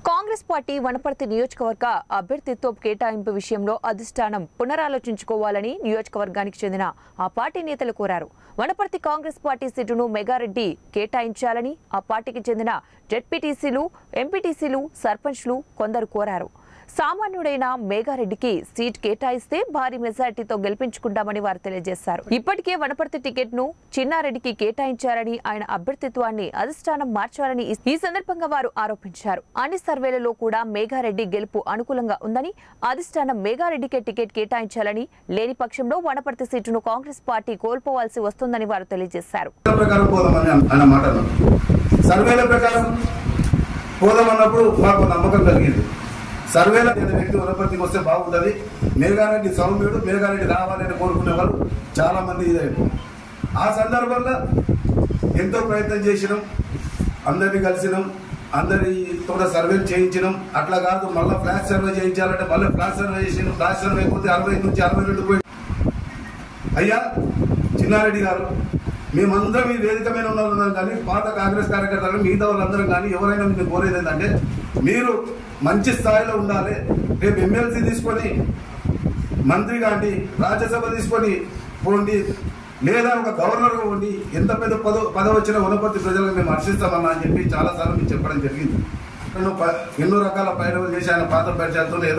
Congress party Wanaparthy నియోజకవర్గ అభ్యర్థిత్వ కేటాయింపు విషయంలో అధిష్టానం పునరాలోచించుకోవాలని నియోజకవర్గానికి చెందిన ఆ పార్టీ నేతలు కోరారు వనపర్తి కాంగ్రెస్ పార్టీ సీటును మెగారెడ్డి కేటాయించాలని ఆ పార్టీకి చెందిన జెడ్పీటీసీలు ఎంపీటీసీలు సర్పంచ్లు కొందరు కోరారు సామాన్యుడైన మేఘారెడ్డికి సీట్ కేటాయిస్తే భారీ మెజార్టీతో గెలిపించుకుంటామని వారు తెలియజేశారు ఇప్పటికే వనపర్తి టికెట్ ను చిన్నారెడ్డికి కేటాయించారని ఆయన అభ్యర్థిత్వాన్ని అధిష్టానం మార్చాలని ఈ- ఈ సందర్భంగా వారు ఆరోపించారు అన్ని సర్వేలలో కూడా మేఘారెడ్డి గెలుపు అనుకూలంగా ఉందని అధిష్టానం మేఘారెడ్డికే టికెట్ కేటాయించాలని లేని పక్షంలో వనపర్తి సీటును కాంగ్రెస్ పార్టీ కోల్పోవాల్సి వస్తుందని వారు తెలియజేశారు సర్వేల ప్రకారం పోదామని అన్న- అన్న మాట అన్నారు. సర్వేల ప్రకారం పోదామన్నప్పుడు మాకు నమ్మకం కలిగింది సర్వేల అనే వ్యక్తి వనపర్తికి వస్తే బాగుంటుంది మేఘారెడ్డి సౌమ్యుడు మేఘారెడ్డి రావాలని కోరుకునే వాళ్ళు చాలా మంది ఇదైపోయి ఆ సందర్భంలో ఎంతో ప్రయత్నం చేసినాం అందరినీ కలిసినాం అందరి తోట సర్వేలు చేయించినాం అట్లా కాదు మళ్ళీ ఫ్లాష్ సర్వే చేయించాలంటే మళ్ళీ ఫ్లాష్ సర్వే చేసినాం ఫ్లాష్ సర్వే అయిపోతే అరవై నుంచి అరవై రెండు పోయి అయ్యా చిన్నారెడ్డి గారు మేమందరం ఈ వేదిక మీద ఉన్న వాళ్ళం కానీ పాత కాంగ్రెస్ కార్యకర్తలు మిగతా వాళ్ళందరం కానీ ఎవరైనా మీకు కోరేది ఏంటంటే మీరు మంచి స్థాయిలో ఉండాలి రేపు ఎమ్మెల్సీ తీసుకొని మంత్రి కాండి రాజ్యసభ తీసుకొని పోండి లేదా ఒక గవర్నర్ ఉండి ఎంత పెద్ద పదవి పదవి వచ్చిన వనపర్తి ప్రజలకు మేము హర్షిస్తామన్నా అని చెప్పి చాలా సార్లు మీకు చెప్పడం జరిగింది ఎన్నో ప- ఎన్నో రకాల పైరవులు చేసి ఆయన పాత పరిచయాలతో